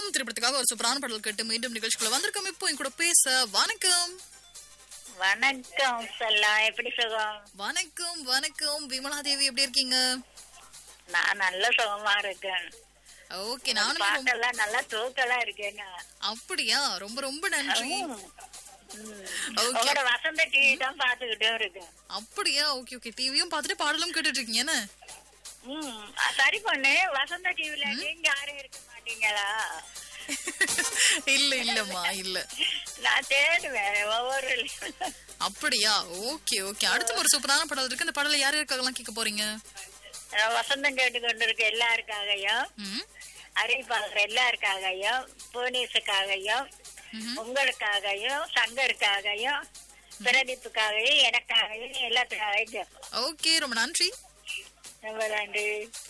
தெய்வம் திரைப்படத்துக்காக ஒரு சூப்பரான பாடல் கேட்டு மீண்டும் நிகழ்ச்சிக்குள்ள வந்திருக்கோம் இப்போ என் கூட பேச வணக்கம் வணக்கம் செல்லம் எப்படி சுகம் வணக்கம் வணக்கம் விமலா தேவி எப்படி இருக்கீங்க நான் நல்ல சுகமா இருக்கேன் ஓகே நானும் ரொம்ப- பாட்டெல்லாம் நல்லா தூக்கலா இருக்கேங்க அப்படியா ரொம்ப ரொம்ப நன்றி ம். ஓகே உங்களோட வசந்த டிவி தான் பாத்துக்கிட்டே இருக்கேன் அப்படியா ஓகே ஓகே டிவியும் பார்த்துட்டு பாடலும் கேட்டுட்டு இருக்கீங்க என்ன ம் சரி பொண்ணு வசந்த டிவில நீங்க யாரும் இருக்க மாட்டீங்களா இல்ல இல்லம்மா இல்ல நான் தேடுவேன் ஒவ்வொரு அப்படியா ஓகே ஓகே அடுத்து ஒரு சூப்பரான பாடல் இருக்கு அந்த பாடல யார் யாருக்காகலாம் கேட்க போறீங்க அஹ் வசந்தம் கேட்டுக்கொண்டு இருக்க எல்லாருக்காகவும் ம் அறிவிப்பாளர் எல்லாருக்காகவும் போனீஸுக்காகவும் ம்ஹும். உங்களுக்காகவும் சங்கருக்காகவும் பிரதீப்புக்காகவும் எனக்காகவும் எல்லாத்துக்காகவும் கேட்போம் ஓகே ரொம்ப நன்றி ரொம்ப நன்றி